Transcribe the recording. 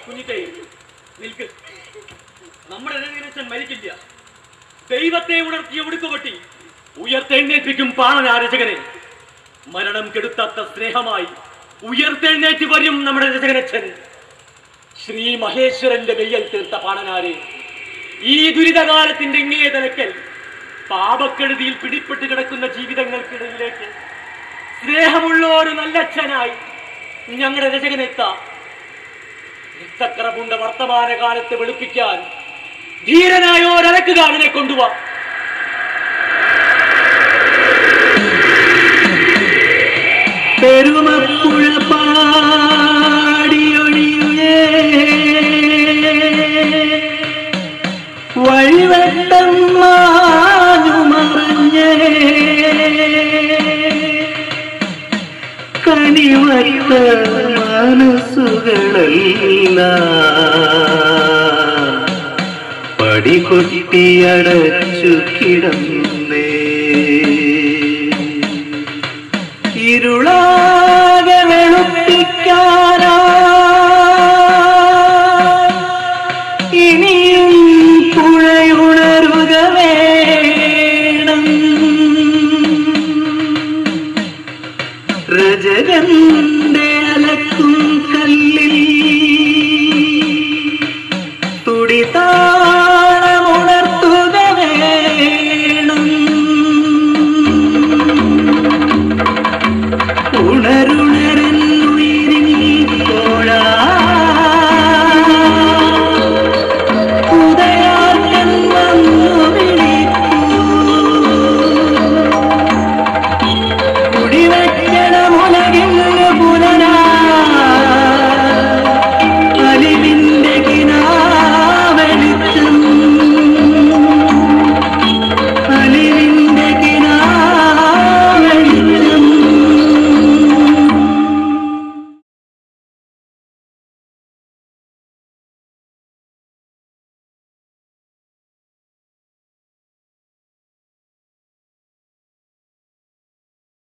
കുഞ്ഞിത്തേ നിൽക്ക് നമ്മുടെ രചകനച്ചൻ മരിക്കില്ല ദൈവത്തെ ഉണർത്തിയ ഉടുക്കുപൊട്ടി ഉയർത്തെഴുന്നേൽപ്പിക്കും പാണനാരചകനെ മരണം കെടുത്താത്ത സ്നേഹമായി ഉയർത്തെഴുന്നേറ്റ് വരും നമ്മുടെ രചകനച്ചൻ ശ്രീ മഹേശ്വരന്റെ വെയ്യൽ തീർത്ത പാണനാരെ ഈ ദുരിതകാലത്തിന്റെ ഇങ്ങേ തലക്കൽ പാപക്കെടുതിയിൽ പിടിപ്പെട്ട് കിടക്കുന്ന ജീവിതങ്ങൾക്കിടയിലേക്ക് സ്നേഹമുള്ള ഒരു നല്ലച്ഛനായി ഞങ്ങളുടെ രചകനെത്താം രക്തക്കറപുണ്ട വർത്തമാനകാലത്ത് വെളുപ്പിക്കാൻ ധീരനായ ഒരലക്കുകാരനെ കൊണ്ടുവാ പെരുമപ്പുഴ പാടിയൊഴിയേ വഴിവെട്ടം മാഞ്ഞുമറിഞ്ഞേ കണിവത്ത മനസ്സുകളല്ല പടികൊട്ടിയടച്ചു കിടന്നേ ഇരുളാ